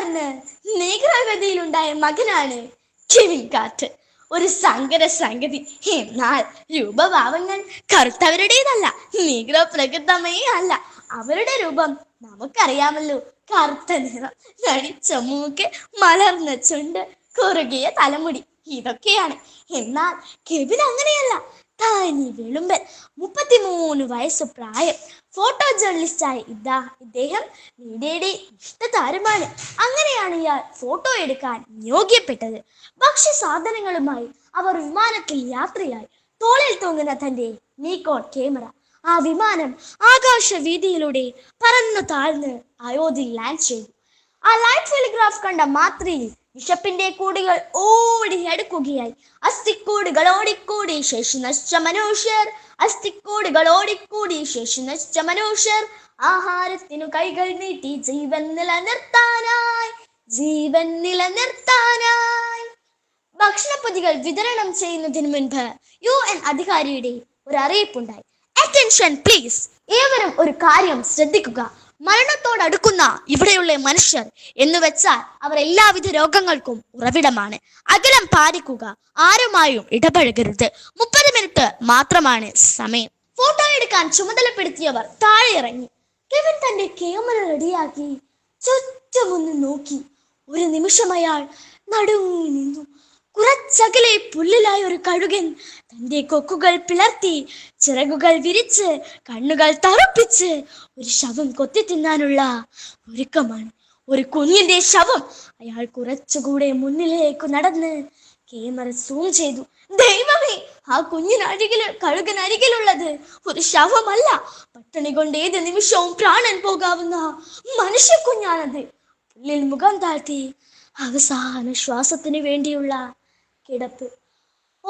സർക്കാരിന് നീഗ്രഗതിയിലുണ്ടായ മകനാണ് Kevin cart ഒരു സങ്കര സംഗതി എന്നാൽ രൂപഭാവങ്ങൾ കറുത്തവരുടേതല്ല നീഗ്രോ പ്രകൃതമേ അല്ല അവരുടെ രൂപം നമുക്കറിയാമല്ലോ കറുത്ത നിറം നടിച്ച മൂക്ക് മലർന്ന ചുണ്ട് കുറുകിയ തലമുടി ഇതൊക്കെയാണ് എന്നാൽ കെവിൻ അങ്ങനെയല്ല തനി വെളുമ്പൻ മുപ്പത്തിമൂന്ന് വയസ്സ് പ്രായം ഫോട്ടോ ജേർണലിസ്റ്റായ ഇതാ ഇദ്ദേഹം മീഡിയയുടെ ഇഷ്ടതാരമാണ് അങ്ങനെയാണ് ഇയാൾ ഫോട്ടോ എടുക്കാൻ നിയോഗിക്കപ്പെട്ടത് ഭക്ഷ്യസാധനങ്ങളുമായി അവർ വിമാനത്തിൽ യാത്രയായി തോളിൽ തൂങ്ങുന്ന തന്റെ നീക്കോൺ ക്യാമറ ആ വിമാനം ആകാശ വീതിയിലൂടെ പറന്നു താഴ്ന്ന് അയോധ്യയിൽ ലാൻഡ് ചെയ്തു ആ ലൈറ്റ് ടെലിഗ്രാഫ് കണ്ട മാത്രയിൽ വിശപ്പിന്റെ കൂടുകൾ ഓടി അടുക്കുകയായി അസ്ഥിക്കൂടുകൾ ഓടിക്കൂടി ശേഷി നശിച്ച മനുഷ്യർ അസ്ഥിക്കൂടുകൾ ഓടിക്കൂടി ശേഷി നശിച്ച മനുഷ്യർ ആഹാരത്തിനു കൈകൾ നീട്ടി ജീവൻ നിലനിർത്താനായി ജീവൻ നിലനിർത്താനായി ഭക്ഷണപ്പൊതികൾ വിതരണം ചെയ്യുന്നതിന് മുൻപ് യു എൻ അധികാരിയുടെ ഒരു അറിയിപ്പുണ്ടായി അറ്റൻഷൻ പ്ലീസ് ഏവരും ഒരു കാര്യം ശ്രദ്ധിക്കുക മരണത്തോടടുക്കുന്ന ഇവിടെയുള്ള മനുഷ്യർ എന്ന് വെച്ചാൽ അവർ എല്ലാവിധ രോഗങ്ങൾക്കും ഉറവിടമാണ് അകലം പാലിക്കുക ആരുമായും ഇടപഴകരുത് മുപ്പത് മിനിറ്റ് മാത്രമാണ് സമയം ഫോട്ടോ എടുക്കാൻ ചുമതലപ്പെടുത്തിയവർ താഴെ ഇറങ്ങി കെവിൻ തന്റെ ക്യാമറ റെഡിയാക്കി ചുറ്റുമൊന്ന് നോക്കി ഒരു നിമിഷം അയാൾ നടുങ്ങി നിന്നു കുറച്ചകലെ പുല്ലിലായ ഒരു കഴുകൻ തന്റെ കൊക്കുകൾ പിളർത്തി ചിറകുകൾ വിരിച്ച് കണ്ണുകൾ തറപ്പിച്ച് ഒരു ശവം കൊത്തി തിന്നാനുള്ള ഒരുക്കമാണ് ഒരു കുഞ്ഞിന്റെ ശവം അയാൾ കുറച്ചുകൂടെ മുന്നിലേക്ക് നടന്ന് ക്യാമറ സൂം ചെയ്തു ദൈവമേ ആ കുഞ്ഞിനരികിൽ കഴുകനരികിലുള്ളത് ഒരു ശവമല്ല പട്ടിണി കൊണ്ട് ഏത് നിമിഷവും പ്രാണൻ പോകാവുന്ന മനുഷ്യ കുഞ്ഞാണത് പുല്ലിൽ മുഖം താഴ്ത്തി അവസാന ശ്വാസത്തിന് വേണ്ടിയുള്ള കിടപ്പ്